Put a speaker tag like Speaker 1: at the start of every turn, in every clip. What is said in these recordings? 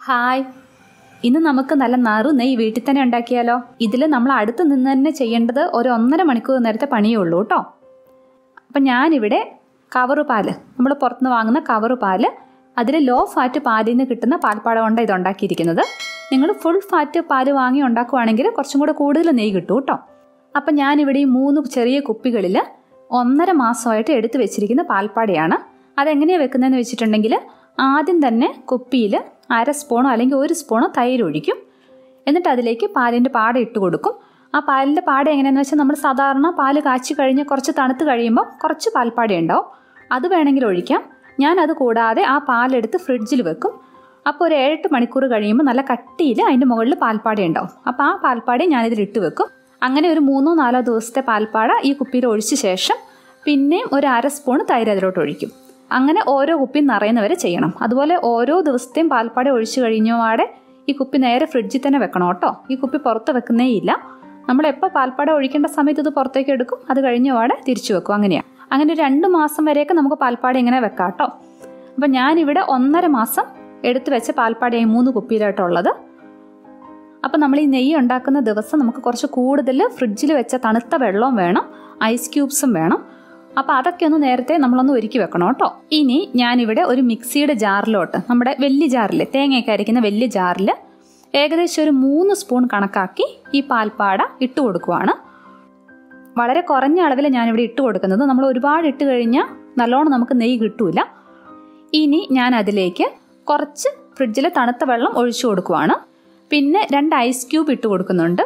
Speaker 1: hi ഇന്ന് നമുക്ക് നല്ല നറു നെയ്യ് വീട്ടിൽ തന്നെ ഉണ്ടാക്കിയാലോ ഇതിൽ നമ്മൾ അടുത്ത് നിന്ന് തന്നെ ചെയ്യേണ്ടത് ഒരു ഒന്നര മണിക്കൂർ നേരത്തെ പണിയേ ഉള്ളൂ കേട്ടോ അപ്പം ഞാനിവിടെ കവറ് പാല് നമ്മൾ പുറത്തുനിന്ന് വാങ്ങുന്ന കവറ് പാല് അതിൽ ലോ ഫാറ്റ് പാലിൽ നിന്ന് കിട്ടുന്ന പാൽപ്പാട കൊണ്ടാണ് ഇത് ഉണ്ടാക്കിയിരിക്കുന്നത് നിങ്ങൾ ഫുൾ ഫാറ്റ് പാല് വാങ്ങി ഉണ്ടാക്കുവാണെങ്കിൽ കുറച്ചും കൂടെ കൂടുതൽ നെയ്യ് കിട്ടും കേട്ടോ അപ്പം ഞാനിവിടെ ഈ മൂന്ന് ചെറിയ കുപ്പികളിൽ ഒന്നര മാസമായിട്ട് എടുത്തു വെച്ചിരിക്കുന്ന പാൽപ്പാടയാണ് അതെങ്ങനെയാണ് വെക്കുന്നതെന്ന് വെച്ചിട്ടുണ്ടെങ്കിൽ ആദ്യം തന്നെ കുപ്പിയിൽ അര സ്പൂണോ അല്ലെങ്കിൽ ഒരു സ്പൂണോ തൈര് ഒഴിക്കും എന്നിട്ട് അതിലേക്ക് പാലിൻ്റെ പാട ഇട്ട് കൊടുക്കും ആ പാലിൻ്റെ പാട എങ്ങനെയാണെന്ന് വെച്ചാൽ നമ്മൾ സാധാരണ പാല് കാച്ചി കഴിഞ്ഞ് കുറച്ച് തണുത്ത് കഴിയുമ്പോൾ കുറച്ച് പാൽപ്പാട ഉണ്ടാവും അത് വേണമെങ്കിൽ ഒഴിക്കാം ഞാൻ അത് കൂടാതെ ആ പാലെടുത്ത് ഫ്രിഡ്ജിൽ വെക്കും അപ്പോൾ ഒരു ഏഴെട്ട് മണിക്കൂർ കഴിയുമ്പോൾ നല്ല കട്ടിയിൽ അതിൻ്റെ മുകളിൽ പാൽപ്പാട ഉണ്ടാവും അപ്പോൾ ആ പാൽപ്പാട ഞാനിതിൽ ഇട്ട് വെക്കും അങ്ങനെ ഒരു മൂന്നോ നാലോ ദിവസത്തെ പാൽപ്പാട ഈ കുപ്പിയിൽ ഒഴിച്ച ശേഷം പിന്നെയും ഒരു അര സ്പൂൺ തൈര് അതിലോട്ട് ഒഴിക്കും അങ്ങനെ ഓരോ കുപ്പി നിറയുന്നവരെ ചെയ്യണം അതുപോലെ ഓരോ ദിവസത്തെയും പാൽപ്പാട ഒഴിച്ചു കഴിഞ്ഞപാടെ ഈ കുപ്പി നേരെ ഫ്രിഡ്ജിൽ തന്നെ വെക്കണം കേട്ടോ ഈ കുപ്പി പുറത്ത് വെക്കുന്നേ ഇല്ല നമ്മൾ എപ്പോൾ പാൽപ്പാട ഒഴിക്കേണ്ട സമയത്ത് ഇത് പുറത്തേക്ക് എടുക്കും അത് കഴിഞ്ഞ പാടെ തിരിച്ചു വെക്കും അങ്ങനെയാണ് അങ്ങനെ ഒരു രണ്ട് മാസം വരെയൊക്കെ നമുക്ക് പാൽപ്പാട ഇങ്ങനെ വെക്കാം കേട്ടോ അപ്പം ഞാനിവിടെ ഒന്നര മാസം എടുത്തു വെച്ച പാൽപ്പാടയായി മൂന്ന് കുപ്പിയിലായിട്ടുള്ളത് അപ്പം നമ്മൾ ഈ നെയ്യ് ഉണ്ടാക്കുന്ന ദിവസം നമുക്ക് കുറച്ച് കൂടുതൽ ഫ്രിഡ്ജിൽ വെച്ച തണുത്ത വെള്ളവും വേണം ഐസ് ക്യൂബ്സും വേണം അപ്പോൾ അതൊക്കെ ഒന്ന് നേരത്തെ നമ്മളൊന്ന് ഒരുക്കി വെക്കണം കേട്ടോ ഇനി ഞാനിവിടെ ഒരു മിക്സിയുടെ ജാറിലോട്ട് നമ്മുടെ വലിയ ജാറിൽ തേങ്ങയൊക്കെ അരയ്ക്കുന്ന വലിയ ജാറിൽ ഏകദേശം ഒരു മൂന്ന് സ്പൂൺ കണക്കാക്കി ഈ പാൽപ്പാട ഇട്ട് കൊടുക്കുവാണ് വളരെ കുറഞ്ഞ അളവിൽ ഞാനിവിടെ ഇട്ട് കൊടുക്കുന്നത് നമ്മൾ ഒരുപാട് ഇട്ട് കഴിഞ്ഞാൽ നല്ലോണം നമുക്ക് നെയ്യ് കിട്ടൂല ഇനി ഞാൻ അതിലേക്ക് കുറച്ച് ഫ്രിഡ്ജിലെ തണുത്ത വെള്ളം ഒഴിച്ചു കൊടുക്കുവാണ് പിന്നെ രണ്ട് ഐസ് ക്യൂബ് ഇട്ട് കൊടുക്കുന്നുണ്ട്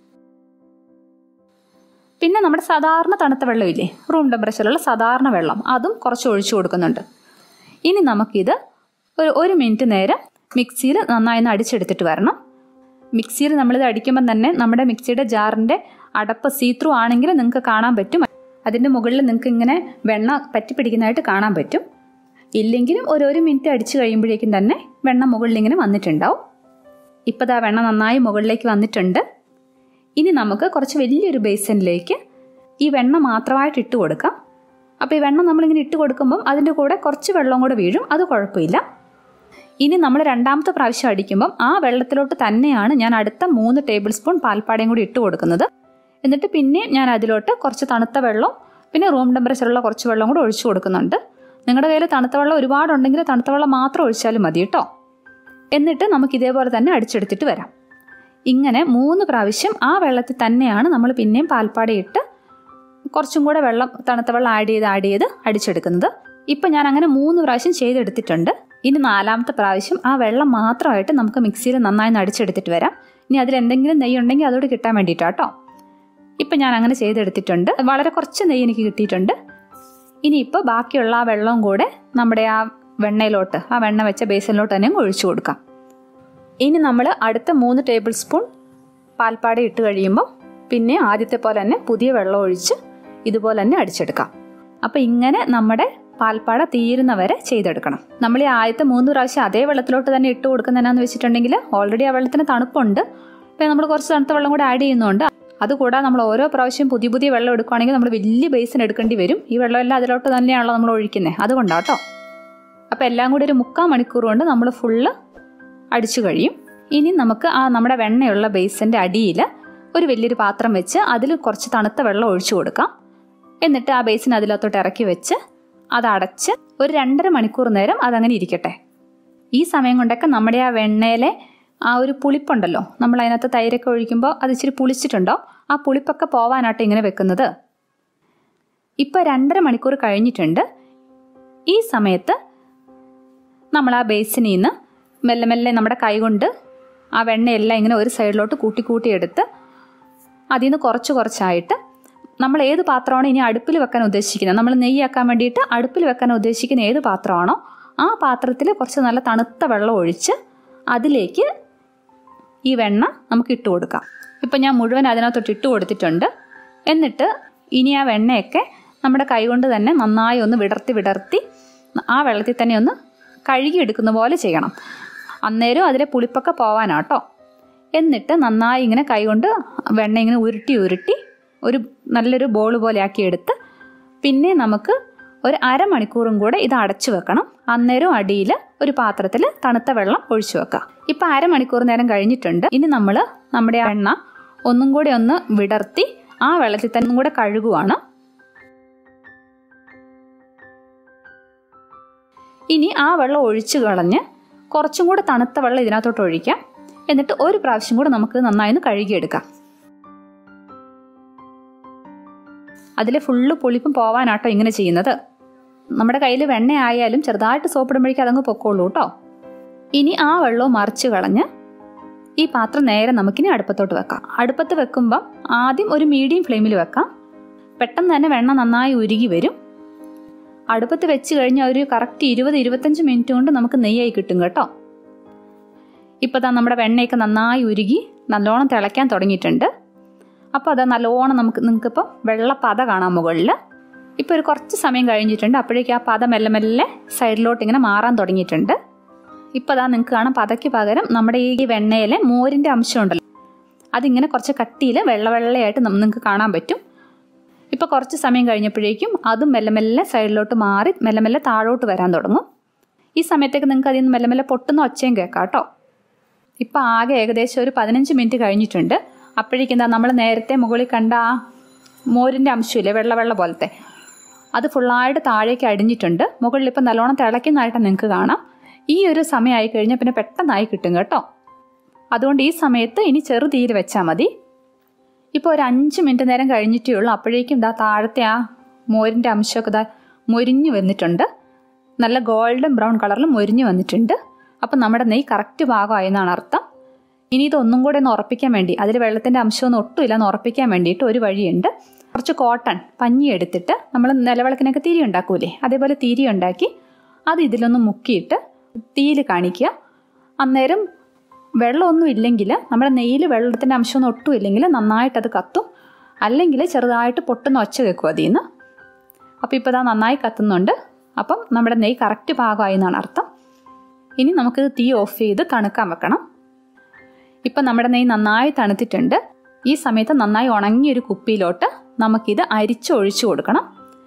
Speaker 1: പിന്നെ നമ്മുടെ സാധാരണ തണുത്ത വെള്ളമില്ലേ റൂം ടെമ്പറേച്ചറിലുള്ള സാധാരണ വെള്ളം അതും കുറച്ച് ഒഴിച്ചു കൊടുക്കുന്നുണ്ട് ഇനി നമുക്കിത് ഒരു ഒരു മിനിറ്റ് നേരം മിക്സിയിൽ നന്നായി ഒന്ന് അടിച്ചെടുത്തിട്ട് വരണം മിക്സിയിൽ നമ്മളിത് അടിക്കുമ്പം തന്നെ നമ്മുടെ മിക്സിയുടെ ജാറിൻ്റെ അടപ്പ് സീത്രൂ ആണെങ്കിൽ നിങ്ങൾക്ക് കാണാൻ പറ്റും അതിൻ്റെ മുകളിൽ നിങ്ങൾക്ക് ഇങ്ങനെ വെണ്ണ പറ്റി പിടിക്കുന്നതായിട്ട് കാണാൻ പറ്റും ഇല്ലെങ്കിലും ഒരു ഒരു മിനിറ്റ് അടിച്ചു കഴിയുമ്പോഴേക്കും തന്നെ വെണ്ണ മുകളിൽ ഇങ്ങനെ വന്നിട്ടുണ്ടാവും ഇപ്പോൾ ദാ വെണ്ണ നന്നായി മുകളിലേക്ക് വന്നിട്ടുണ്ട് ഇനി നമുക്ക് കുറച്ച് വലിയൊരു ബേസനിലേക്ക് ഈ വെണ്ണ മാത്രമായിട്ട് ഇട്ട് കൊടുക്കാം അപ്പോൾ ഈ വെണ്ണ നമ്മളിങ്ങനെ ഇട്ട് കൊടുക്കുമ്പം അതിൻ്റെ കൂടെ കുറച്ച് വെള്ളം കൂടെ വീഴും അത് കുഴപ്പമില്ല ഇനി നമ്മൾ രണ്ടാമത്തെ പ്രാവശ്യം അടിക്കുമ്പം ആ വെള്ളത്തിലോട്ട് തന്നെയാണ് ഞാൻ അടുത്ത മൂന്ന് ടേബിൾ സ്പൂൺ പാൽപ്പാടയും കൂടി ഇട്ട് കൊടുക്കുന്നത് എന്നിട്ട് പിന്നെ ഞാൻ അതിലോട്ട് കുറച്ച് തണുത്ത വെള്ളം പിന്നെ റൂം ടെമ്പറേച്ചറുള്ള കുറച്ച് വെള്ളം കൂടെ ഒഴിച്ചു കൊടുക്കുന്നുണ്ട് നിങ്ങളുടെ കയ്യിൽ തണുത്ത വെള്ളം ഒരുപാടുണ്ടെങ്കിൽ തണുത്ത വെള്ളം മാത്രം ഒഴിച്ചാലും മതി കേട്ടോ എന്നിട്ട് നമുക്ക് ഇതേപോലെ തന്നെ അടിച്ചെടുത്തിട്ട് വരാം ഇങ്ങനെ മൂന്ന് പ്രാവശ്യം ആ വെള്ളത്തിൽ തന്നെയാണ് നമ്മൾ പിന്നെയും പാൽപ്പാടയിട്ട് കുറച്ചും കൂടെ വെള്ളം തണുത്ത വെള്ളം ആഡ് ചെയ്ത് ആഡ് ചെയ്ത് അടിച്ചെടുക്കുന്നത് ഇപ്പം ഞാൻ അങ്ങനെ മൂന്ന് പ്രാവശ്യം ചെയ്തെടുത്തിട്ടുണ്ട് ഇനി നാലാമത്തെ പ്രാവശ്യം ആ വെള്ളം മാത്രമായിട്ട് നമുക്ക് മിക്സിയിൽ നന്നായി അടിച്ചെടുത്തിട്ട് വരാം ഇനി അതിൽ എന്തെങ്കിലും നെയ്യ് ഉണ്ടെങ്കിൽ അതോട് കിട്ടാൻ വേണ്ടിയിട്ടാട്ടോ ഇപ്പം ഞാൻ അങ്ങനെ ചെയ്തെടുത്തിട്ടുണ്ട് വളരെ കുറച്ച് നെയ്യ് എനിക്ക് കിട്ടിയിട്ടുണ്ട് ഇനിയിപ്പോൾ ബാക്കിയുള്ള ആ വെള്ളവും കൂടെ നമ്മുടെ ആ വെണ്ണയിലോട്ട് ആ വെണ്ണ വെച്ച ബേസനിലോട്ട് തന്നെ ഒഴിച്ചു കൊടുക്കാം ഇനി നമ്മൾ അടുത്ത മൂന്ന് ടേബിൾ സ്പൂൺ പാൽപ്പാട ഇട്ട് കഴിയുമ്പോൾ പിന്നെ ആദ്യത്തെ പോലെ തന്നെ പുതിയ വെള്ളം ഒഴിച്ച് ഇതുപോലെ തന്നെ അടിച്ചെടുക്കാം അപ്പോൾ ഇങ്ങനെ നമ്മുടെ പാൽപ്പാട തീരുന്നവരെ ചെയ്തെടുക്കണം നമ്മൾ ഈ ആദ്യത്തെ മൂന്ന് പ്രാവശ്യം അതേ വെള്ളത്തിലോട്ട് തന്നെ ഇട്ട് കൊടുക്കുന്നതെന്നാന്ന് വെച്ചിട്ടുണ്ടെങ്കിൽ ഓൾറെഡി ആ വെള്ളത്തിന് തണുപ്പുണ്ട് പിന്നെ നമ്മൾ കുറച്ച് തണുത്ത വെള്ളം കൂടെ ആഡ് ചെയ്യുന്നുണ്ട് അതുകൂടാതെ നമ്മൾ ഓരോ പ്രാവശ്യം പുതിയ പുതിയ വെള്ളം എടുക്കുകയാണെങ്കിൽ നമ്മൾ വലിയ ബേസിൻ എടുക്കേണ്ടി വരും ഈ വെള്ളമെല്ലാം അതിലോട്ട് തന്നെയാണല്ലോ നമ്മൾ ഒഴിക്കുന്നത് അതുകൊണ്ടാട്ടോ അപ്പോൾ എല്ലാം കൂടി ഒരു മുക്കാൽ മണിക്കൂർ കൊണ്ട് നമ്മൾ ഫുള്ള് അടിച്ചു കഴിയും ഇനി നമുക്ക് ആ നമ്മുടെ വെണ്ണയുള്ള ബേസിൻ്റെ അടിയിൽ ഒരു വലിയൊരു പാത്രം വെച്ച് അതിൽ കുറച്ച് തണുത്ത വെള്ളം ഒഴിച്ചു കൊടുക്കാം എന്നിട്ട് ആ ബേസിൻ അതിലകത്തോട്ട് ഇറക്കി വെച്ച് അത് അടച്ച് ഒരു രണ്ടര മണിക്കൂർ നേരം അതങ്ങനെ ഇരിക്കട്ടെ ഈ സമയം കൊണ്ടൊക്കെ നമ്മുടെ ആ വെണ്ണയിലെ ആ ഒരു പുളിപ്പുണ്ടല്ലോ നമ്മൾ അതിനകത്ത് തൈരൊക്കെ ഒഴിക്കുമ്പോൾ അത് ഇച്ചിരി പുളിച്ചിട്ടുണ്ടോ ആ പുളിപ്പൊക്കെ പോവാനാട്ടോ ഇങ്ങനെ വെക്കുന്നത് ഇപ്പോൾ രണ്ടര മണിക്കൂർ കഴിഞ്ഞിട്ടുണ്ട് ഈ സമയത്ത് നമ്മൾ ആ ബേസിനിൽ നിന്ന് മെല്ലെ മെല്ലെ നമ്മുടെ കൈ കൊണ്ട് ആ വെണ്ണയെല്ലാം ഇങ്ങനെ ഒരു സൈഡിലോട്ട് കൂട്ടി കൂട്ടി എടുത്ത് അതിൽ നിന്ന് കുറച്ച് കുറച്ചായിട്ട് നമ്മൾ ഏത് പാത്രമാണോ ഇനി അടുപ്പിൽ വെക്കാൻ ഉദ്ദേശിക്കുന്നത് നമ്മൾ നെയ്യാക്കാൻ വേണ്ടിയിട്ട് അടുപ്പിൽ വെക്കാൻ ഉദ്ദേശിക്കുന്ന ഏത് പാത്രമാണോ ആ പാത്രത്തിൽ കുറച്ച് നല്ല തണുത്ത വെള്ളം ഒഴിച്ച് അതിലേക്ക് ഈ വെണ്ണ നമുക്ക് ഇട്ട് കൊടുക്കാം ഇപ്പം ഞാൻ മുഴുവൻ അതിനകത്തോട്ട് ഇട്ട് കൊടുത്തിട്ടുണ്ട് എന്നിട്ട് ഇനി ആ വെണ്ണയൊക്കെ നമ്മുടെ കൈകൊണ്ട് തന്നെ നന്നായി ഒന്ന് വിടർത്തി വിടർത്തി ആ വെള്ളത്തിൽ തന്നെ ഒന്ന് കഴുകിയെടുക്കുന്ന പോലെ ചെയ്യണം അന്നേരം അതിലെ പുളിപ്പൊക്കെ പോവാനാട്ടോ എന്നിട്ട് നന്നായി ഇങ്ങനെ കൈകൊണ്ട് വെണ്ണ ഇങ്ങനെ ഉരുട്ടി ഉരുട്ടി ഒരു നല്ലൊരു ബോൾ പോലെ ആക്കി എടുത്ത് പിന്നെ നമുക്ക് ഒരു അരമണിക്കൂറും കൂടെ ഇത് അടച്ചു വെക്കണം അന്നേരം അടിയിൽ ഒരു പാത്രത്തിൽ തണുത്ത വെള്ളം ഒഴിച്ചു വെക്കാം ഇപ്പം അരമണിക്കൂർ നേരം കഴിഞ്ഞിട്ടുണ്ട് ഇനി നമ്മൾ നമ്മുടെ എണ്ണ ഒന്നും കൂടി ഒന്ന് വിടർത്തി ആ വെള്ളത്തിൽ തന്നെ ഒന്നും കൂടെ കഴുകുവാണ് ഇനി ആ വെള്ളം ഒഴിച്ചു കളഞ്ഞ് കുറച്ചും കൂടെ തണുത്ത വെള്ളം ഇതിനകത്തോട്ട് ഒഴിക്കാം എന്നിട്ട് ഒരു പ്രാവശ്യം കൂടെ നമുക്ക് നന്നായി ഒന്ന് കഴുകിയെടുക്കാം അതിൽ ഫുള്ള് പുളിപ്പും പോവാനാട്ടോ ഇങ്ങനെ ചെയ്യുന്നത് നമ്മുടെ കയ്യിൽ വെണ്ണ ആയാലും ചെറുതായിട്ട് സോപ്പിടുമ്പോഴേക്കും അതങ്ങ് പൊക്കോളൂ കേട്ടോ ഇനി ആ വെള്ളവും മറിച്ച് കളഞ്ഞ് ഈ പാത്രം നേരെ നമുക്കിനി അടുപ്പത്തോട്ട് വെക്കാം അടുപ്പത്ത് വെക്കുമ്പം ആദ്യം ഒരു മീഡിയം ഫ്ലെയിമിൽ വെക്കാം പെട്ടെന്ന് തന്നെ വെണ്ണ നന്നായി ഉരുകി വരും അടുപ്പത്ത് വെച്ച് കഴിഞ്ഞാൽ ഒരു കറക്റ്റ് ഇരുപത് ഇരുപത്തഞ്ച് മിനിറ്റ് കൊണ്ട് നമുക്ക് നെയ്യായി കിട്ടും കേട്ടോ ഇപ്പോൾ ദാ നമ്മുടെ വെണ്ണയൊക്കെ നന്നായി ഉരുകി നല്ലോണം തിളയ്ക്കാൻ തുടങ്ങിയിട്ടുണ്ട് അപ്പോൾ അത് നല്ലോണം നമുക്ക് നിങ്ങൾക്കിപ്പം വെള്ള പത കാണാം മുകളിൽ ഇപ്പോൾ ഒരു കുറച്ച് സമയം കഴിഞ്ഞിട്ടുണ്ട് അപ്പോഴേക്കും ആ പത മെല്ലെ മെല്ലെ സൈഡിലോട്ട് ഇങ്ങനെ മാറാൻ തുടങ്ങിയിട്ടുണ്ട് ഇപ്പോൾ അതാ നിങ്ങൾക്ക് കാണാം പതയ്ക്ക് പകരം നമ്മുടെ ഈ വെണ്ണയിലെ മോരിൻ്റെ അംശം ഉണ്ടല്ലോ അതിങ്ങനെ കുറച്ച് കട്ടിയിൽ വെള്ള വെള്ളയായിട്ട് നിങ്ങൾക്ക് കാണാൻ പറ്റും ഇപ്പോൾ കുറച്ച് സമയം കഴിഞ്ഞപ്പോഴേക്കും അതും മെല്ലെ മെല്ലെ സൈഡിലോട്ട് മാറി മെല്ലെ മെല്ലെ താഴോട്ട് വരാൻ തുടങ്ങും ഈ സമയത്തേക്ക് നിങ്ങൾക്ക് അതിൽ നിന്ന് മെല്ലെ മെല്ലെ പൊട്ടുന്ന ഒച്ചയും കേൾക്കാം കേട്ടോ ഇപ്പോൾ ആകെ ഏകദേശം ഒരു പതിനഞ്ച് മിനിറ്റ് കഴിഞ്ഞിട്ടുണ്ട് അപ്പോഴേക്കും എന്താ നമ്മൾ നേരത്തെ മുകളിൽ കണ്ട ആ മോരിൻ്റെ അംശമില്ലേ വെള്ള വെള്ള പോലത്തെ അത് ഫുള്ളായിട്ട് താഴേക്ക് അടിഞ്ഞിട്ടുണ്ട് മുകളിൽ ഇപ്പം നല്ലോണം തിളയ്ക്കുന്നതായിട്ട് നിങ്ങൾക്ക് കാണാം ഈ ഒരു സമയമായി കഴിഞ്ഞാൽ പിന്നെ പെട്ടെന്നായി കിട്ടും കേട്ടോ അതുകൊണ്ട് ഈ സമയത്ത് ഇനി ചെറു തീയിൽ വെച്ചാൽ മതി ഇപ്പോൾ ഒരു അഞ്ച് മിനിറ്റ് നേരം കഴിഞ്ഞിട്ടേ ഉള്ളൂ അപ്പോഴേക്കും ഇതാ താഴത്തെ ആ മോരിൻ്റെ അംശമൊക്കെ ഇതാ മൊരിഞ്ഞു വന്നിട്ടുണ്ട് നല്ല ഗോൾഡൻ ബ്രൗൺ കളറിൽ മൊരിഞ്ഞു വന്നിട്ടുണ്ട് അപ്പം നമ്മുടെ നെയ്യ് കറക്റ്റ് ഭാഗമായി എന്നാണ് അർത്ഥം ഇനി ഇതൊന്നും കൂടെ ഒന്ന് ഉറപ്പിക്കാൻ വേണ്ടി അതിൽ വെള്ളത്തിൻ്റെ അംശമൊന്നും ഒട്ടുമില്ല എന്ന് ഉറപ്പിക്കാൻ വേണ്ടിയിട്ട് ഒരു വഴിയുണ്ട് കുറച്ച് കോട്ടൺ പഞ്ഞി എടുത്തിട്ട് നമ്മൾ നിലവിളക്കിനൊക്കെ തിരി ഉണ്ടാക്കൂലേ അതേപോലെ തിരി ഉണ്ടാക്കി അത് ഇതിലൊന്ന് മുക്കിയിട്ട് തീയിൽ കാണിക്കുക അന്നേരം വെള്ളമൊന്നും ഇല്ലെങ്കിൽ നമ്മുടെ നെയ്യിൽ വെള്ളത്തിൻ്റെ അംശമൊന്നും ഒട്ടും ഇല്ലെങ്കിൽ നന്നായിട്ടത് കത്തും അല്ലെങ്കിൽ ചെറുതായിട്ട് പൊട്ടുന്ന ഒച്ച കേൾക്കും അതിൽ നിന്ന് അപ്പോൾ ഇപ്പോൾ ഇതാ നന്നായി കത്തുന്നുണ്ട് അപ്പം നമ്മുടെ നെയ്യ് കറക്റ്റ് പാകമായി എന്നാണ് അർത്ഥം ഇനി നമുക്കിത് തീ ഓഫ് ചെയ്ത് തണുക്കാൻ വെക്കണം ഇപ്പം നമ്മുടെ നെയ്യ് നന്നായി തണുത്തിട്ടുണ്ട് ഈ സമയത്ത് നന്നായി ഉണങ്ങിയൊരു കുപ്പിയിലോട്ട് നമുക്കിത് അരിച്ചൊഴിച്ചു കൊടുക്കണം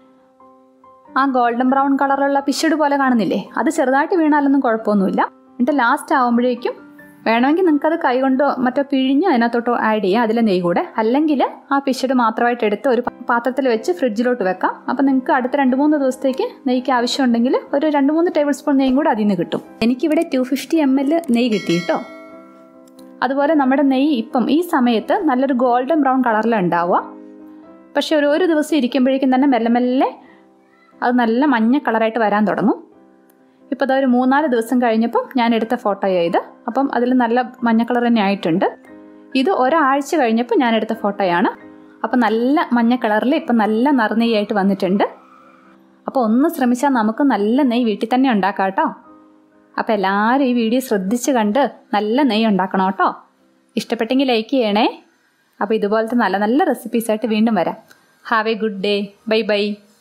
Speaker 1: ആ ഗോൾഡൻ ബ്രൗൺ കളറുള്ള പിശട് പോലെ കാണുന്നില്ലേ അത് ചെറുതായിട്ട് വീണാലൊന്നും കുഴപ്പമൊന്നുമില്ല എന്നിട്ട് ലാസ്റ്റ് ആകുമ്പോഴേക്കും വേണമെങ്കിൽ നിങ്ങൾക്കത് കൈകൊണ്ടോ മറ്റോ പിഴിഞ്ഞ് അതിനകത്തോട്ടോ ആഡ് ചെയ്യാം അതിലെ നെയ്യ് കൂടെ അല്ലെങ്കിൽ ആ പിശട് മാത്രമായിട്ട് എടുത്ത് ഒരു പാത്രത്തിൽ വെച്ച് ഫ്രിഡ്ജിലോട്ട് വെക്കാം അപ്പം നിങ്ങൾക്ക് അടുത്ത രണ്ട് മൂന്ന് ദിവസത്തേക്ക് നെയ്ക്ക് ആവശ്യമുണ്ടെങ്കിൽ ഒരു രണ്ട് മൂന്ന് ടേബിൾ സ്പൂൺ നെയ്യും കൂടെ അതിൽ നിന്ന് കിട്ടും എനിക്കിവിടെ ടു ഫിഫ്റ്റി എം എൽ നെയ്യ് കിട്ടി കേട്ടോ അതുപോലെ നമ്മുടെ നെയ്യ് ഇപ്പം ഈ സമയത്ത് നല്ലൊരു ഗോൾഡൻ ബ്രൗൺ കളറിലാണ് ഉണ്ടാവുക പക്ഷെ ഒരു ഒരു ദിവസം ഇരിക്കുമ്പോഴേക്കും തന്നെ മെല്ലെ മെല്ലെ അത് നല്ല മഞ്ഞ കളറായിട്ട് വരാൻ തുടങ്ങും ഇപ്പോൾ അതൊരു മൂന്നാല് ദിവസം കഴിഞ്ഞപ്പം ഞാൻ എടുത്ത ഫോട്ടോയാണ് അപ്പം അതിൽ നല്ല മഞ്ഞ കളർ തന്നെ ആയിട്ടുണ്ട് ഇത് ഒരാഴ്ച കഴിഞ്ഞപ്പോൾ ഞാൻ എടുത്ത ഫോട്ടോയാണ് അപ്പം നല്ല മഞ്ഞ കളറിൽ ഇപ്പം നല്ല നറുനെയ്യായിട്ട് വന്നിട്ടുണ്ട് അപ്പോൾ ഒന്ന് ശ്രമിച്ചാൽ നമുക്ക് നല്ല നെയ്യ് വീട്ടിൽ തന്നെ ഉണ്ടാക്കാം കേട്ടോ അപ്പോൾ എല്ലാവരും ഈ വീഡിയോ ശ്രദ്ധിച്ച് കണ്ട് നല്ല നെയ്യ് ഉണ്ടാക്കണം കേട്ടോ ഇഷ്ടപ്പെട്ടെങ്കിൽ ലൈക്ക് ചെയ്യണേ അപ്പോൾ ഇതുപോലത്തെ നല്ല നല്ല റെസിപ്പീസായിട്ട് വീണ്ടും വരാം have a good day bye by